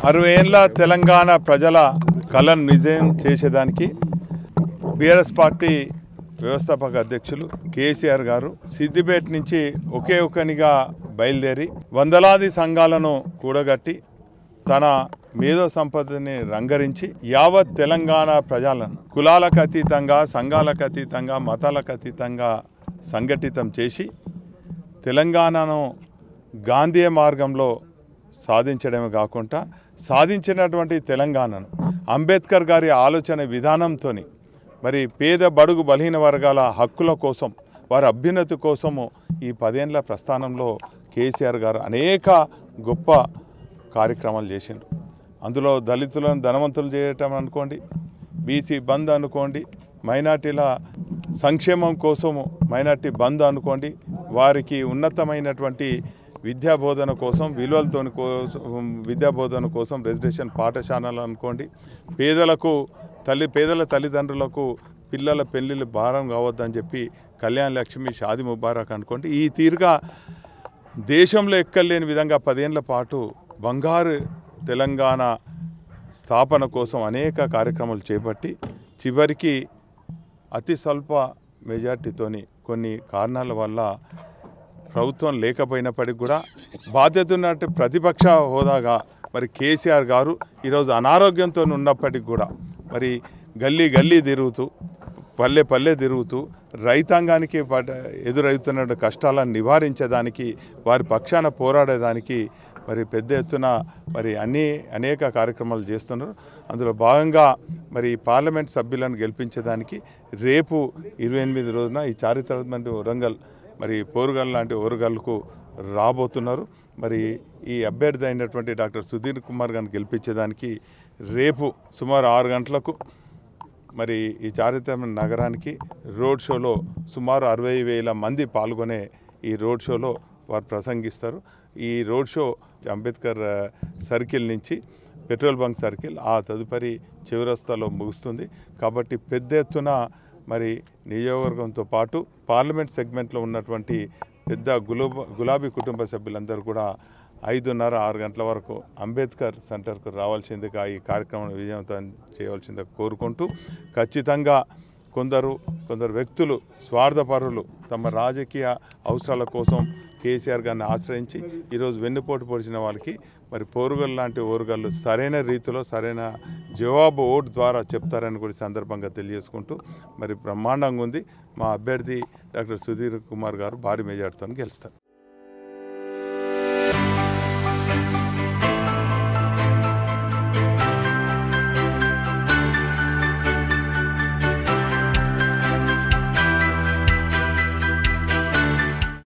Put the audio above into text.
అరవై ఏళ్ళ తెలంగాణ ప్రజల కళను నిజం చేసేదానికి బీఆర్ఎస్ పార్టీ వ్యవస్థాపక అధ్యక్షులు కేసీఆర్ గారు సిద్దిపేట నుంచి ఒకే ఒకనిగా బయలుదేరి వందలాది సంఘాలను కూడగట్టి తన మేధో సంపదని రంగరించి యావత్ తెలంగాణ ప్రజలను కులాలకు అతీతంగా సంఘాలకు అతీతంగా మతాలకు అతీతంగా సంఘటితం చేసి తెలంగాణను గాంధీయ మార్గంలో సాధించడమే కాకుండా సాధించినటువంటి తెలంగాణను అంబేద్కర్ గారి ఆలోచన విధానంతో మరి పేద బడుగు బలహీన వర్గాల హక్కుల కోసం వారి అభ్యున్నతి కోసము ఈ పదేళ్ల ప్రస్థానంలో కేసీఆర్ గారు అనేక గొప్ప కార్యక్రమాలు చేసిండ్రు అందులో దళితులను ధనవంతులు చేయటం అనుకోండి బీసీ బంద్ అనుకోండి మైనార్టీల సంక్షేమం కోసము మైనార్టీ బంద్ అనుకోండి వారికి ఉన్నతమైనటువంటి విద్యా బోధన కోసం విలువలతో కోసం విద్యా బోధన కోసం రెసిడెన్షియల్ పాఠశాలలు అనుకోండి పేదలకు తల్లి పేదల తల్లిదండ్రులకు పిల్లల పెళ్ళిళ్ళు భారం కావద్దని చెప్పి కళ్యాణ లక్ష్మి షాది ముబారక్ అనుకోండి ఈ తీరుగా దేశంలో ఎక్కలేని విధంగా పదేళ్ల పాటు బంగారు తెలంగాణ స్థాపన కోసం అనేక కార్యక్రమాలు చేపట్టి చివరికి అతి స్వల్ప మెజార్టీతోని కొన్ని కారణాల వల్ల ప్రభుత్వం లేకపోయినప్పటికీ కూడా బాధ్యత ఉన్నట్టు ప్రతిపక్ష హోదాగా మరి కేసీఆర్ గారు ఈరోజు అనారోగ్యంతో ఉన్నప్పటికీ కూడా మరి గల్లీ గల్లీ తిరుగుతూ పల్లె పల్లె తిరుగుతూ రైతాంగానికి పడ ఎదురవుతున్న కష్టాలను నివారించేదానికి వారి పక్షాన పోరాడేదానికి మరి పెద్ద ఎత్తున మరి అన్ని అనేక కార్యక్రమాలు చేస్తున్నారు అందులో భాగంగా మరి పార్లమెంట్ సభ్యులను గెలిపించేదానికి రేపు ఇరవై ఎనిమిది రోజున ఈ చారిత్రాత్మక వరంగల్ మరి పోరుగల్ లాంటి ఓరుగల్కు రాబోతున్నారు మరి ఈ అభ్యర్థి అయినటువంటి డాక్టర్ సుధీర్ కుమార్ గారిని గెలిపించేదానికి రేపు సుమారు ఆరు గంటలకు మరి ఈ చారిత్రక నగరానికి రోడ్ షోలో సుమారు అరవై వేల మంది పాల్గొనే ఈ రోడ్ షోలో వారు ప్రసంగిస్తారు ఈ రోడ్ షో అంబేద్కర్ ఆ, సర్కిల్ నుంచి పెట్రోల్ బంక్ సర్కిల్ ఆ తదుపరి చివరస్తాలో ముగుస్తుంది కాబట్టి పెద్ద ఎత్తున మరి నియోజకవర్గంతో పాటు పార్లమెంట్ సెగ్మెంట్లో ఉన్నటువంటి పెద్ద గులాబ గులాబీ కుటుంబ సభ్యులందరూ కూడా ఐదున్నర ఆరు గంటల వరకు అంబేద్కర్ సెంటర్కు రావాల్సిందిగా ఈ కార్యక్రమం విజయవంతం చేయవలసిందిగా కోరుకుంటూ ఖచ్చితంగా కొందరు కొందరు వ్యక్తులు స్వార్థపరులు తమ రాజకీయ అవసరాల కోసం కేసీఆర్ గారిని ఆశ్రయించి ఈరోజు వెన్నుపోటు పొడిచిన వాళ్ళకి మరి పోరుగల్ లాంటి ఓరుగల్లు సరైన రీతిలో సరైన జవాబు ఓటు ద్వారా చెప్తారని కూడా ఈ సందర్భంగా తెలియజేసుకుంటూ మరి బ్రహ్మాండంగా ఉంది మా అభ్యర్థి డాక్టర్ సుధీర్ కుమార్ గారు భారీ మెజార్టీతో గెలుస్తారు